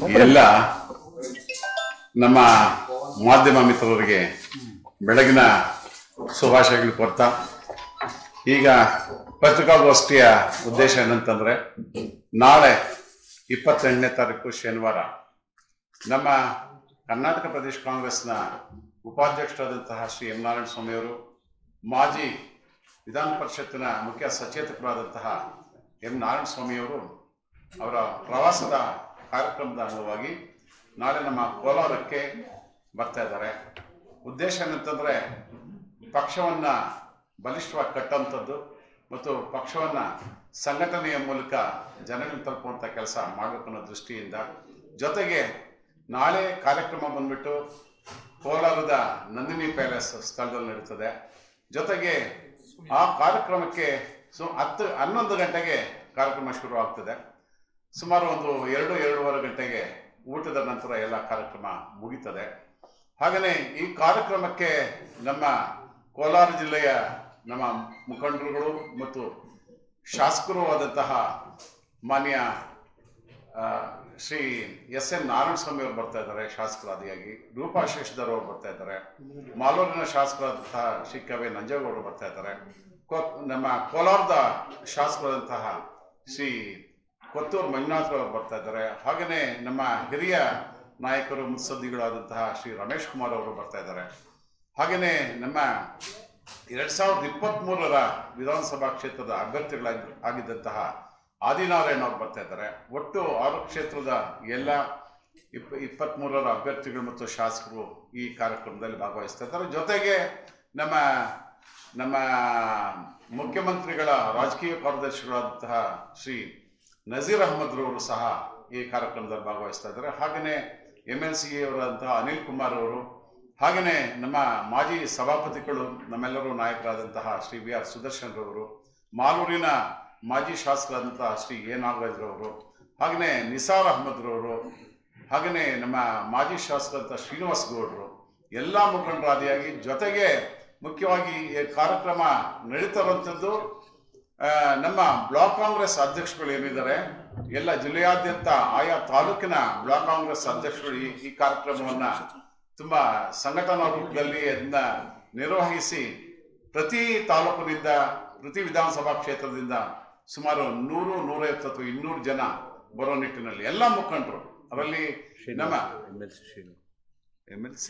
ಎಲ್ಲ ನಮ್ಮ ಮಾಧ್ಯಮ ಮಿತ್ರರಿಗೆ ಬೆಳಗಿನ ಶುಭಾಶಯಗಳು ಕೊಡ್ತಾ ಈಗ ಪತ್ರಿಕಾಗೋಷ್ಠಿಯ ಉದ್ದೇಶ ಏನಂತಂದ್ರೆ ನಾಳೆ ಇಪ್ಪತ್ತೆಂಟನೇ ತಾರೀಕು ಶನಿವಾರ ನಮ್ಮ ಕರ್ನಾಟಕ ಪ್ರದೇಶ ಕಾಂಗ್ರೆಸ್ನ ಉಪಾಧ್ಯಕ್ಷರಾದಂತಹ ಶ್ರೀ ಎಂ ನಾರಾಯಣ ಸ್ವಾಮಿಯವರು ಮಾಜಿ ವಿಧಾನ ಪರಿಷತ್ತಿನ ಮುಖ್ಯ ಸಚೇತಕರಾದಂತಹ ಎಂ ನಾರಾಯಣ ಸ್ವಾಮಿಯವರು ಅವರ ಪ್ರವಾಸದ ಕಾರ್ಯಕ್ರಮದ ಅಂಗವಾಗಿ ನಾಳೆ ನಮ್ಮ ಕೋಲಾರಕ್ಕೆ ಬರ್ತಾ ಇದ್ದಾರೆ ಉದ್ದೇಶ ಏನಂತಂದ್ರೆ ಪಕ್ಷವನ್ನ ಬಲಿಷ್ಠವಾಗಿ ಕಟ್ಟುವಂಥದ್ದು ಮತ್ತು ಪಕ್ಷವನ್ನ ಸಂಘಟನೆಯ ಮೂಲಕ ಜನಗಳಿಗೆ ತಲುಪುವಂಥ ಕೆಲಸ ಮಾಡಬೇಕು ಅನ್ನೋ ದೃಷ್ಟಿಯಿಂದ ಜೊತೆಗೆ ನಾಳೆ ಕಾರ್ಯಕ್ರಮ ಬಂದ್ಬಿಟ್ಟು ಕೋಲಾರದ ನಂದಿನಿ ಪ್ಯಾಲೇಸ್ ಸ್ಥಳದಲ್ಲಿ ನಡೀತದೆ ಜೊತೆಗೆ ಆ ಕಾರ್ಯಕ್ರಮಕ್ಕೆ ಸು ಹತ್ತು ಹನ್ನೊಂದು ಗಂಟೆಗೆ ಕಾರ್ಯಕ್ರಮ ಶುರು ಆಗ್ತದೆ ಸುಮಾರು ಒಂದು ಎರಡು ಎರಡೂವರೆ ಗಂಟೆಗೆ ಊಟದ ನಂತರ ಎಲ್ಲ ಕಾರ್ಯಕ್ರಮ ಮುಗೀತದೆ ಹಾಗೆಯೇ ಈ ಕಾರ್ಯಕ್ರಮಕ್ಕೆ ನಮ್ಮ ಕೋಲಾರ ಜಿಲ್ಲೆಯ ನಮ್ಮ ಮುಖಂಡರುಗಳು ಮತ್ತು ಶಾಸಕರು ಆದಂತಹ ಮಾನ್ಯ ಆ, ಶ್ರೀ ಎಸ್ ಎನ್ ನಾರಾಯಣ ಸ್ವಾಮಿ ಅವರು ಬರ್ತಾ ಇದ್ದಾರೆ ಶಾಸಕರಾದಿಯಾಗಿ ರೂಪಾ ಶೇಷಧರ್ ಅವರು ಬರ್ತಾ ಇದ್ದಾರೆ ಮಾಲೂರಿನ ಶಾಸಕರಾದಂತಹ ಶ್ರೀ ಕವಿ ನಂಜೇಗೌಡರು ಬರ್ತಾ ಇದ್ದಾರೆ ಕೋ- ನಮ್ಮ ಕೋಲಾರದ ಶಾಸಕರಾದಂತಹ ಶ್ರೀ ಕೊತ್ತೂರು ಮಂಜುನಾಥ್ ಅವರು ಬರ್ತಾ ಇದ್ದಾರೆ ಹಾಗೆಯೇ ನಮ್ಮ ಹಿರಿಯ ನಾಯಕರು ಮುತ್ಸದ್ದಿಗಳಾದಂತಹ ಶ್ರೀ ರಮೇಶ್ ಕುಮಾರ್ ಅವರು ಬರ್ತಾ ಇದ್ದಾರೆ ಹಾಗೆಯೇ ನಮ್ಮ ಎರಡ್ ಸಾವಿರದ ಇಪ್ಪತ್ತ್ ಮೂರರ ವಿಧಾನಸಭಾ ಕ್ಷೇತ್ರದ ಅಭ್ಯರ್ಥಿಗಳಾಗಿ ಆಗಿದ್ದಂತಹ ಆದಿನಾರಾಯಣ ಅವರು ಬರ್ತಾ ಇದ್ದಾರೆ ಒಟ್ಟು ಆರು ಕ್ಷೇತ್ರದ ಎಲ್ಲ ಇಪ್ಪ ಇಪ್ಪತ್ತ್ ಮೂರರ ಅಭ್ಯರ್ಥಿಗಳು ಮತ್ತು ಶಾಸಕರು ಈ ಕಾರ್ಯಕ್ರಮದಲ್ಲಿ ಭಾಗವಹಿಸ್ತಾ ಇದ್ದಾರೆ ಜೊತೆಗೆ ನಮ್ಮ ನಮ್ಮ ಮುಖ್ಯಮಂತ್ರಿಗಳ ರಾಜಕೀಯ ಕಾರ್ಯದರ್ಶಿಗಳಾದಂತಹ ಶ್ರೀ ನಜೀರ್ ಅಹಮದ್ ರವರು ಸಹ ಈ ಕಾರ್ಯಕ್ರಮದಲ್ಲಿ ಭಾಗವಹಿಸ್ತಾ ಇದ್ದಾರೆ ಹಾಗೆಯೇ ಎಂ ಎಲ್ ಸಿ ಅವರಾದಂತಹ ಅನಿಲ್ ಕುಮಾರ್ ಅವರು ಹಾಗೆಯೇ ನಮ್ಮ ಮಾಜಿ ಸಭಾಪತಿಗಳು ನಮ್ಮೆಲ್ಲರೂ ನಾಯಕರಾದಂತಹ ಶ್ರೀ ವಿ ಆರ್ ಸುದರ್ಶನ್ ರವರು ಮಾಲೂರಿನ ಮಾಜಿ ಶಾಸಕರಾದಂತಹ ಶ್ರೀ ಎ ನಾಗರಾಜ್ ರವರು ಹಾಗೆಯೇ ನಿಸಾರ್ ಅಹಮದ್ ರವರು ಹಾಗೆಯೇ ನಮ್ಮ ಮಾಜಿ ಶಾಸಕರಂತ ಶ್ರೀನಿವಾಸ್ ಗೌಡರು ಎಲ್ಲ ಮುಖಂಡರಾದಿಯಾಗಿ ಜೊತೆಗೆ ಮುಖ್ಯವಾಗಿ ಈ ಕಾರ್ಯಕ್ರಮ ನಡೀತಾ ಇರುವಂಥದ್ದು ಆ, ನಮ್ಮ ಬ್ಲಾಕ್ ಕಾಂಗ್ರೆಸ್ ಅಧ್ಯಕ್ಷಗಳು ಏನಿದ್ದಾರೆ ಎಲ್ಲ ಜಿಲ್ಲೆಯಾದ್ಯಂತ ಆಯಾ ತಾಲೂಕಿನ ಬ್ಲಾಕ್ ಕಾಂಗ್ರೆಸ್ ಅಧ್ಯಕ್ಷರು ಈ ಈ ಕಾರ್ಯಕ್ರಮವನ್ನ ತುಂಬಾ ಸಂಘಟನಾ ರೂಪದಲ್ಲಿ ಅದನ್ನ ನಿರ್ವಹಿಸಿ ಪ್ರತಿ ತಾಲೂಕಿನಿಂದ ಪ್ರತಿ ವಿಧಾನಸಭಾ ಕ್ಷೇತ್ರದಿಂದ ಸುಮಾರು ನೂರು ನೂರೈವತ್ತು ಅಥವಾ ಇನ್ನೂರು ಜನ ಬರೋ ನಿಟ್ಟಿನಲ್ಲಿ ಎಲ್ಲ ಮುಖಂಡರು ಅದರಲ್ಲಿ ನಮ್ಮ M L C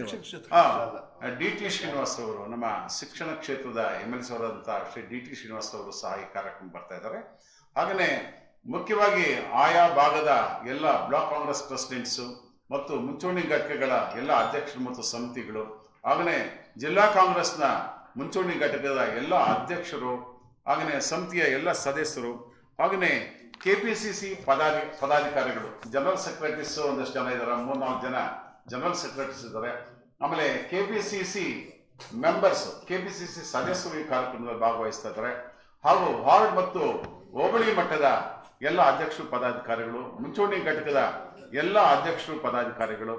D T Srinivas ಅವರು ನಮ್ಮ ಶಿಕ್ಷಣ ಕ್ಷೇತ್ರದ ಎಮ್ ಎಲ್ ಸಿ ಅವರಾದಂತಹ ಶ್ರೀ ಡಿ ಟಿ ಶ್ರೀನಿವಾಸ್ ಅವರು ಸಹ ಈ ಕಾರ್ಯಕ್ರಮ ಬರ್ತಾ ಇದ್ದಾರೆ ಹಾಗೆಯೇ ಮುಖ್ಯವಾಗಿ ಆಯಾ ಭಾಗದ ಎಲ್ಲ ಬ್ಲಾಕ್ ಕಾಂಗ್ರೆಸ್ ಪ್ರೆಸಿಡೆಂಟ್ಸು ಮತ್ತು ಮುಂಚೂಣಿ ಘಟಕಗಳ ಎಲ್ಲ ಅಧ್ಯಕ್ಷರು ಮತ್ತು ಸಮಿತಿಗಳು ಹಾಗೆಯೇ ಜಿಲ್ಲಾ ಕಾಂಗ್ರೆಸ್ನ ಮುಂಚೂಣಿ ಘಟಕದ ಎಲ್ಲ ಅಧ್ಯಕ್ಷರು ಹಾಗೆಯೇ ಸಮಿತಿಯ ಎಲ್ಲ ಸದಸ್ಯರು ಹಾಗೆಯೇ ಕೆಪಿಸಿಸಿ ಪದಾಧಿ ಪದಾಧಿಕಾರಿಗಳು ಜನರಲ್ ಸೆಕ್ರೆಟರೀಸ್ ಒಂದಷ್ಟು ಜನ ಇದ್ದಾರೆ ಮೂರ್ನಾಲ್ಕು ಜನ ಜನರಲ್ ಸೆಕ್ರೆಟರೀಸ್ ಇದ್ದಾರೆ ಆಮೇಲೆ ಕೆಪಿಸಿಸಿ ಮೆಂಬರ್ಸ್ ಕೆಪಿಸಿಸಿ ಸದಸ್ಯರು ಈ ಕಾರ್ಯಕ್ರಮದಲ್ಲಿ ಭಾಗವಹಿಸ್ತಾ ಇದ್ದಾರೆ ಹಾಗೂ ವಾರ್ಡ್ ಮತ್ತು ಹೋಬಳಿ ಮಟ್ಟದ ಎಲ್ಲ ಅಧ್ಯಕ್ಷರು ಪದಾಧಿಕಾರಿಗಳು ಮುಂಚೂಣಿ ಘಟಕದ ಎಲ್ಲ ಅಧ್ಯಕ್ಷರು ಪದಾಧಿಕಾರಿಗಳು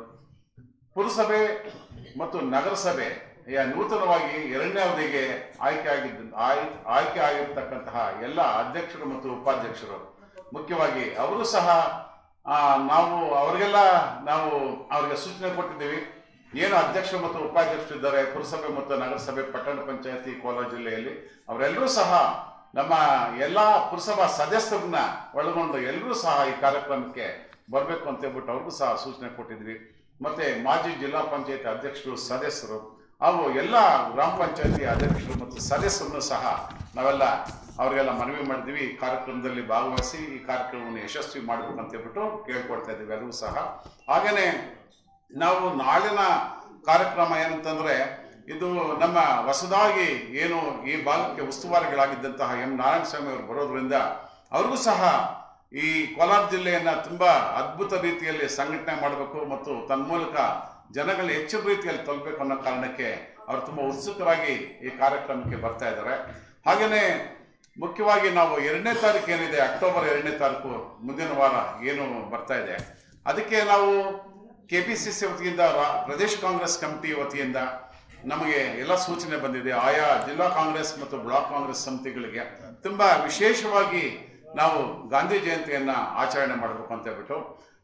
ಪುರಸಭೆ ಮತ್ತು ನಗರಸಭೆ ಯ ನೂತನವಾಗಿ ಎರಡನೇ ಅವಧಿಗೆ ಆಯ್ಕೆ ಆಗಿದ್ದ ಆಯ್- ಆಯ್ಕೆ ಆಗಿರ್ತಕ್ಕಂತಹ ಎಲ್ಲ ಅಧ್ಯಕ್ಷರು ಮತ್ತು ಉಪಾಧ್ಯಕ್ಷರು ಮುಖ್ಯವಾಗಿ ಅವರು ಸಹ ಆ, ನಾವು ಅವರಿಗೆಲ್ಲ ನಾವು ಅವರಿಗೆ ಸೂಚನೆ ಕೊಟ್ಟಿದ್ದೀವಿ ಏನು ಅಧ್ಯಕ್ಷರು ಮತ್ತು ಉಪಾಧ್ಯಕ್ಷರು ಇದ್ದಾರೆ ಪುರಸಭೆ ಮತ್ತು ನಗರಸಭೆ ಪಟ್ಟಣ ಪಂಚಾಯತಿ ಕೋಲಾರ ಜಿಲ್ಲೆಯಲ್ಲಿ ಅವರೆಲ್ಲರೂ ಸಹ ನಮ್ಮ ಎಲ್ಲಾ ಪುರಸಭಾ ಸದಸ್ಯರನ್ನ ಒಳಗೊಂಡು ಎಲ್ಲರೂ ಸಹ ಈ ಕಾರ್ಯಕ್ರಮಕ್ಕೆ ಬರಬೇಕು ಅಂತ ಹೇಳ್ಬಿಟ್ಟು ಅವ್ರಿಗೂ ಸಹ ಸೂಚನೆ ಕೊಟ್ಟಿದ್ವಿ ಮತ್ತೆ ಮಾಜಿ ಜಿಲ್ಲಾ ಪಂಚಾಯತ್ ಅಧ್ಯಕ್ಷರು ಸದಸ್ಯರು ಹಾಗೂ ಎಲ್ಲ ಗ್ರಾಮ ಪಂಚಾಯತಿ ಅಧ್ಯಕ್ಷರು ಮತ್ತು ಸದಸ್ಯರನ್ನು ಸಹ ನಾವೆಲ್ಲ ಅವರಿಗೆಲ್ಲ ಮನವಿ ಮಾಡಿದ್ವಿ ಈ ಕಾರ್ಯಕ್ರಮದಲ್ಲಿ ಭಾಗವಹಿಸಿ ಈ ಕಾರ್ಯಕ್ರಮವನ್ನು ಯಶಸ್ವಿ ಮಾಡಬೇಕು ಅಂತ ಹೇಳ್ಬಿಟ್ಟು ಕೇಳ್ಕೊಳ್ತಾ ಇದ್ದೀವಿ ಎಲ್ಲರೂ ಸಹ ಹಾಗೇನೆ ನಾವು ನಾಳಿನ ಕಾರ್ಯಕ್ರಮ ಏನಂತಂದ್ರೆ ಇದು ನಮ್ಮ ಹೊಸದಾಗಿ ಏನು ಈ ಭಾಗಕ್ಕೆ ಉಸ್ತುವಾರಿಗಳಾಗಿದ್ದಂತಹ ಎಂ ನಾರಾಯಣ ಸ್ವಾಮಿ ಅವರು ಬರೋದ್ರಿಂದ ಅವ್ರಿಗೂ ಸಹ ಈ ಕೋಲಾರ ಜಿಲ್ಲೆಯನ್ನ ತುಂಬಾ ಅದ್ಭುತ ರೀತಿಯಲ್ಲಿ ಸಂಘಟನೆ ಮಾಡಬೇಕು ಮತ್ತು ತನ್ಮೂಲಕ ಜನಗಳ ಹೆಚ್ಚಿನ ರೀತಿಯಲ್ಲಿ ತಲುಪಬೇಕು ಅನ್ನೋ ಕಾರಣಕ್ಕೆ ಅವರು ತುಂಬಾ ಉತ್ಸುಕರಾಗಿ ಈ ಕಾರ್ಯಕ್ರಮಕ್ಕೆ ಬರ್ತಾ ಇದ್ದಾರೆ ಹಾಗೇನೆ ಮುಖ್ಯವಾಗಿ ನಾವು ಎರಡನೇ ತಾರೀಕು ಏನಿದೆ ಅಕ್ಟೋಬರ್ ಎರಡನೇ ತಾರೀಕು ಮುಂದಿನ ವಾರ ಏನು ಬರ್ತಾ ಇದೆ ಅದಕ್ಕೆ ನಾವು ಕೆಪಿಸಿಸಿ ವತಿಯಿಂದ ರಾ- ಪ್ರದೇಶ ಕಾಂಗ್ರೆಸ್ ಕಮಿಟಿ ವತಿಯಿಂದ ನಮಗೆ ಎಲ್ಲ ಸೂಚನೆ ಬಂದಿದೆ ಆಯಾ ಜಿಲ್ಲಾ ಕಾಂಗ್ರೆಸ್ ಮತ್ತು ಬ್ಲಾಕ್ ಕಾಂಗ್ರೆಸ್ ಸಮಿತಿಗಳಿಗೆ ತುಂಬಾ ವಿಶೇಷವಾಗಿ ನಾವು ಗಾಂಧಿ ಜಯಂತಿಯನ್ನ ಆಚರಣೆ ಮಾಡಬೇಕು ಅಂತ ಹೇಳ್ಬಿಟ್ಟು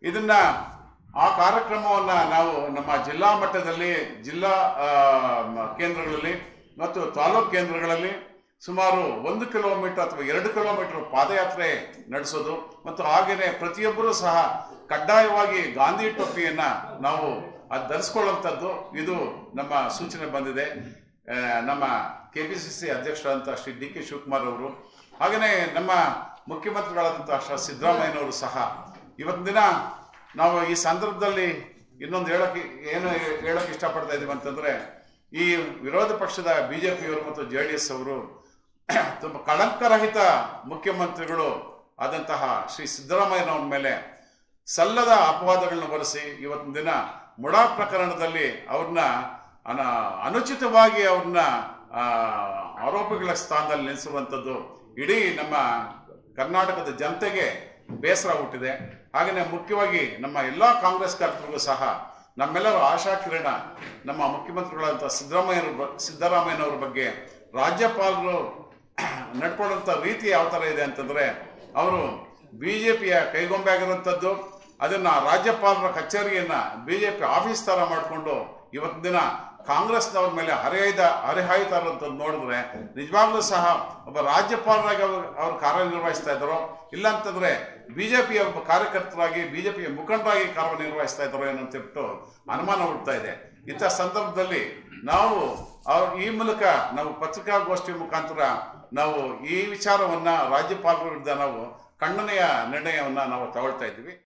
ಇದನ್ನ ಆ ಕಾರ್ಯಕ್ರಮವನ್ನ ನಾವು ನಮ್ಮ ಜಿಲ್ಲಾ ಮಟ್ಟದಲ್ಲಿ ಜಿಲ್ಲಾ ಆ, ಮ- ಕೇಂದ್ರಗಳಲ್ಲಿ ಮತ್ತು ತಾಲೂಕು ಕೇಂದ್ರಗಳಲ್ಲಿ ಸುಮಾರು ಒಂದು ಕಿಲೋಮೀಟರ್ ಅಥವಾ ಎರಡು ಕಿಲೋಮೀಟರ್ ಪಾದಯಾತ್ರೆ ನಡೆಸೋದು ಮತ್ತು ಹಾಗೆಯೇ ಪ್ರತಿಯೊಬ್ಬರೂ ಸಹ ಕಡ್ಡಾಯವಾಗಿ ಗಾಂಧಿ ಟೊಪ್ಪಿಯನ್ನ ನಾವು ಅದು ಧರಿಸ್ಕೊಳ್ಳುವಂಥದ್ದು ಇದು ನಮ್ಮ ಸೂಚನೆ ಬಂದಿದೆ ಆ, ನಮ್ಮ ಕೆ ಪಿ ಸಿ ಸಿ ಅಧ್ಯಕ್ಷರಾದಂಥ ಶ್ರೀ ಡಿ ಕೆ ಶಿವಕುಮಾರ್ ಅವರು ಹಾಗೆಯೇ ನಮ್ಮ ಮುಖ್ಯಮಂತ್ರಿಗಳಾದಂಥ ಶ್ರೀ ಸಿದ್ದರಾಮಯ್ಯನವರು ಸಹ ಇವತ್ತಿನ ದಿನ ನಾವು ಈ ಸಂದರ್ಭದಲ್ಲಿ ಇನ್ನೊಂದು ಹೇಳಕ್ಕೆ ಏನು ಹೇಳಕ್ಕೆ ಇಷ್ಟಪಡ್ತಾ ಇದೀವಿ ಅಂತಂದ್ರೆ ಈ ವಿರೋಧ ಪಕ್ಷದ ಬಿಜೆಪಿಯವರು ಮತ್ತು ಜೆ ಡಿ ಎಸ್ ಅವರು ತುಂಬ ಕಳಂಕರಹಿತ ಮುಖ್ಯಮಂತ್ರಿಗಳು ಆದಂತಹ ಶ್ರೀ ಸಿದ್ದರಾಮಯ್ಯನವ್ರ ಮೇಲೆ ಸಲ್ಲದ ಅಪವಾದಗಳನ್ನ ಬರೆಸಿ ಇವತ್ತಿನ ದಿನ ಮುಡಾ ಪ್ರಕರಣದಲ್ಲಿ ಅವ್ರನ್ನ ಅನ ಅನುಚಿತವಾಗಿ ಅವ್ರನ್ನ ಆ, ಆರೋಪಿಗಳ ಸ್ಥಾನದಲ್ಲಿ ನಿಲ್ಲಿಸುವಂಥದ್ದು ಇಡೀ ನಮ್ಮ ಕರ್ನಾಟಕದ ಜನತೆಗೆ ಬೇಸರ ಹುಟ್ಟಿದೆ ಹಾಗೆಯೇ ಮುಖ್ಯವಾಗಿ ನಮ್ಮ ಎಲ್ಲ ಕಾಂಗ್ರೆಸ್ ಕಾರ್ಯಕರ್ತರಿಗೂ ಸಹ ನಮ್ಮೆಲ್ಲರ ಆಶಾ ಕಿರಣ ನಮ್ಮ ಮುಖ್ಯಮಂತ್ರಿಗಳಾದಂಥ ಸಿದ್ದರಾಮಯ್ಯರ ಬ- ಸಿದ್ದರಾಮಯ್ಯನವ್ರ ಬಗ್ಗೆ ರಾಜ್ಯಪಾಲರು ನಡ್ಕೊಳ್ಳುವಂಥ ರೀತಿ ಯಾವ ಥರ ಇದೆ ಅಂತಂದ್ರೆ ಅವರು ಬಿಜೆಪಿಯ ಕೈಗೊಂಬೆ ಆಗಿರುವಂಥದ್ದು ಅದನ್ನ ರಾಜ್ಯಪಾಲರ ಕಚೇರಿಯನ್ನ ಬಿಜೆಪಿ ಆಫೀಸ್ ತರ ಮಾಡಿಕೊಂಡು ಇವತ್ತಿನ ದಿನ ಕಾಂಗ್ರೆಸ್ನವ್ರ ಮೇಲೆ ಹರಿಹಾಯ್ದ ಹರಿಹಾಯ್ತಾ ಇರೋಂಥದ್ದು ನೋಡಿದ್ರೆ ನಿಜವಾಗ್ಲೂ ಸಹ ಒಬ್ಬ ರಾಜ್ಯಪಾಲರಾಗಿ ಅವರು ಅವ್ರು ಕಾರ್ಯನಿರ್ವಹಿಸ್ತಾ ಇದ್ದಾರೋ ಇಲ್ಲ ಅಂತಂದ್ರೆ ಬಿಜೆಪಿಯ ಒಬ್ಬ ಕಾರ್ಯಕರ್ತರಾಗಿ ಬಿಜೆಪಿಯ ಮುಖಂಡರಾಗಿ ಕಾರ್ಯನಿರ್ವಹಿಸ್ತಾ ಇದ್ದಾರೋ ಏನೋ ಅಂತ ಹೇಳ್ಬಿಟ್ಟು ಅನುಮಾನ ಹುಡ್ತಾ ಇದೆ ಇಂಥ ಸಂದರ್ಭದಲ್ಲಿ ನಾವು ಅವ್ರ ಈ ಮೂಲಕ ನಾವು ಪತ್ರಿಕಾಗೋಷ್ಠಿ ಮುಖಾಂತರ ನಾವು ಈ ವಿಚಾರವನ್ನ ರಾಜ್ಯಪಾಲರ ವಿರುದ್ಧ ನಾವು ಖಂಡನೆಯ ನಿರ್ಣಯವನ್ನ ನಾವು ತಗೊಳ್ತಾ ಇದ್ದೀವಿ